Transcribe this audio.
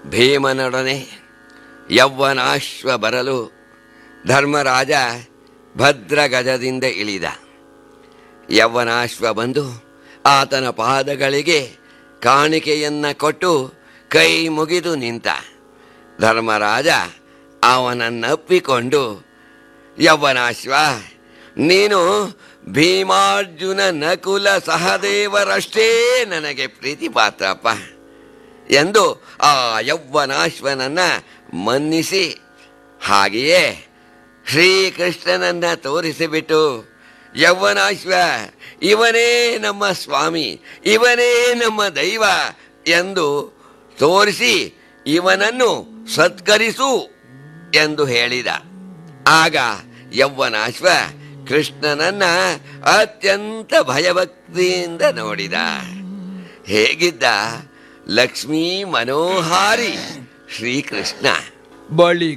ಭೀಮನೊಡನೆ ಯೌವನಾಶ್ವ ಬರಲು ಧರ್ಮರಾಜ ಭದ್ರಗಜದಿಂದ ಇಳಿದ ಯೌವನಾಶ್ವ ಬಂದು ಆತನ ಪಾದಗಳಿಗೆ ಕಾಣಿಕೆಯನ್ನ ಕೊಟ್ಟು ಕೈ ಮುಗಿದು ನಿಂತ ಧರ್ಮರಾಜ ಅವನನ್ನಪ್ಪಿಕೊಂಡು ಯೌವನಾಶ್ವ ನೀನು ಭೀಮಾರ್ಜುನ ನಕುಲ ಸಹದೇವರಷ್ಟೇ ನನಗೆ ಪ್ರೀತಿ ಪಾತ್ರಪ್ಪ ಎಂದು ಆ ಯೌವನಾಶ್ವನನ್ನ ಮನ್ನಿಸಿ ಹಾಗೆಯೇ ಶ್ರೀಕೃಷ್ಣನನ್ನ ತೋರಿಸಿಬಿಟ್ಟು ಯೌವನಾಶ್ವ ಇವನೇ ನಮ್ಮ ಸ್ವಾಮಿ ಇವನೇ ನಮ್ಮ ದೈವ ಎಂದು ತೋರಿಸಿ ಇವನನ್ನು ಸತ್ಕರಿಸು ಎಂದು ಹೇಳಿದ ಆಗ ಯೌವನಾಶ್ವ ಕೃಷ್ಣನನ್ನ ಅತ್ಯಂತ ಭಯಭಕ್ತಿಯಿಂದ ನೋಡಿದ ಹೇಗಿದ್ದ ಲಕ್ಷ್ಮೀ ಮನೋಹಾರಿ ಶ್ರೀಕೃಷ್ಣ ಬಳಿ